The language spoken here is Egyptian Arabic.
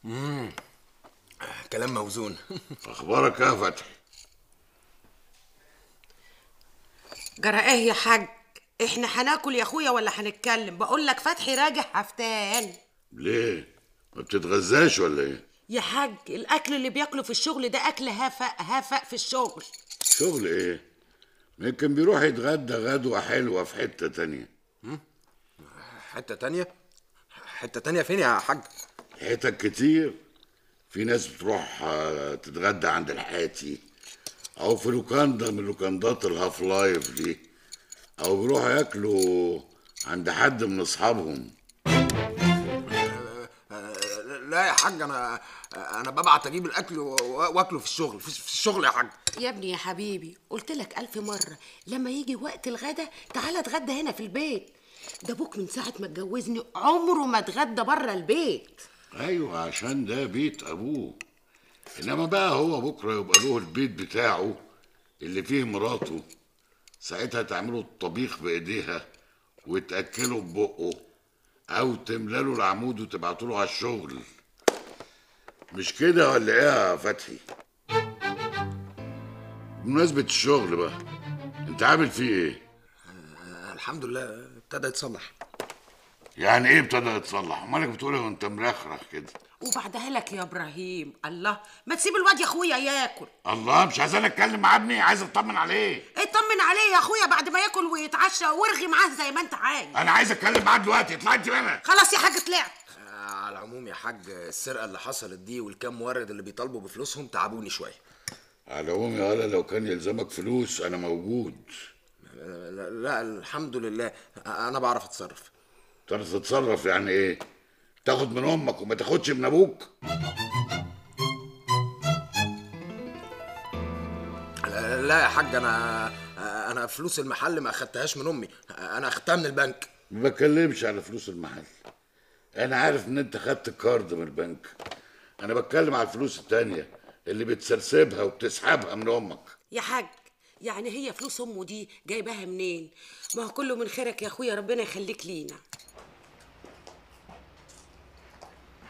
كلام موزون اخبارك يا فتحي جرى ايه يا حاج احنا هناكل يا اخويا ولا هنتكلم بقول لك فتحي راجع هفتان ليه ما بتتغذاش ولا ايه يا حاج الاكل اللي بياكله في الشغل ده اكل هفق هفق في الشغل شغل ايه يمكن بيروح يتغدى غدوة حلوة في حتة تانية حته تانية حته تانية فين يا حاج حتت كتير في ناس بتروح آه، تتغدى عند الحاتي او في لوكاندا من لوكاندات الهاف لايف دي او بيروحوا ياكلوا عند حد من اصحابهم لا يا حاج انا انا ببعت اجيب الاكل و- واكله في الشغل في في الشغل يا حاج يا ابني يا حبيبي قلت لك ألف مرة لما يجي وقت الغدا تعالى اتغدى هنا في البيت ده ابوك من ساعة ما اتجوزني عمره ما اتغدى بره البيت ايوه عشان ده بيت ابوه انما بقى هو بكره يبقى له البيت بتاعه اللي فيه مراته ساعتها تعملوا الطبيخ بايديها وتاكله ببقه او تملى له العمود وتبعتوا له على الشغل مش كده ولا ايه يا فتحي بمناسبة الشغل بقى انت عامل فيه ايه الحمد لله ابتدى يتصلح يعني ايه ابتدى يتصلح امالك بتقول ايه وانت مرخرخ كده وبعدها لك يا ابراهيم الله ما تسيب الواد يا اخويا ياكل الله مش عايز انا اتكلم مع ابني عايز اطمن عليه اطمن عليه يا اخويا بعد ما ياكل ويتعشى وارغي معاه زي ما انت عايز انا عايز اتكلم معاه دلوقتي اطلع انت منها خلاص يا حاج طلعت على العموم يا حاج السرقه اللي حصلت دي والكام مورد اللي بيطالبوا بفلوسهم تعبوني شويه على العموم يا ولا لو كان يلزمك فلوس انا موجود لا, لا الحمد لله انا بعرف اتصرف تعرف تتصرف يعني ايه تاخد من امك وما تاخدش من ابوك لا, لا يا حاج انا انا فلوس المحل ما اخدتهاش من امي انا اخدتها من البنك ما بتكلمش على فلوس المحل انا عارف ان انت خدت كارد من البنك انا بتكلم على الفلوس التانية اللي بتسرسبها وبتسحبها من امك يا حاج يعني هي فلوس امه دي جايباها منين ما هو كله من خيرك يا اخويا ربنا يخليك لينا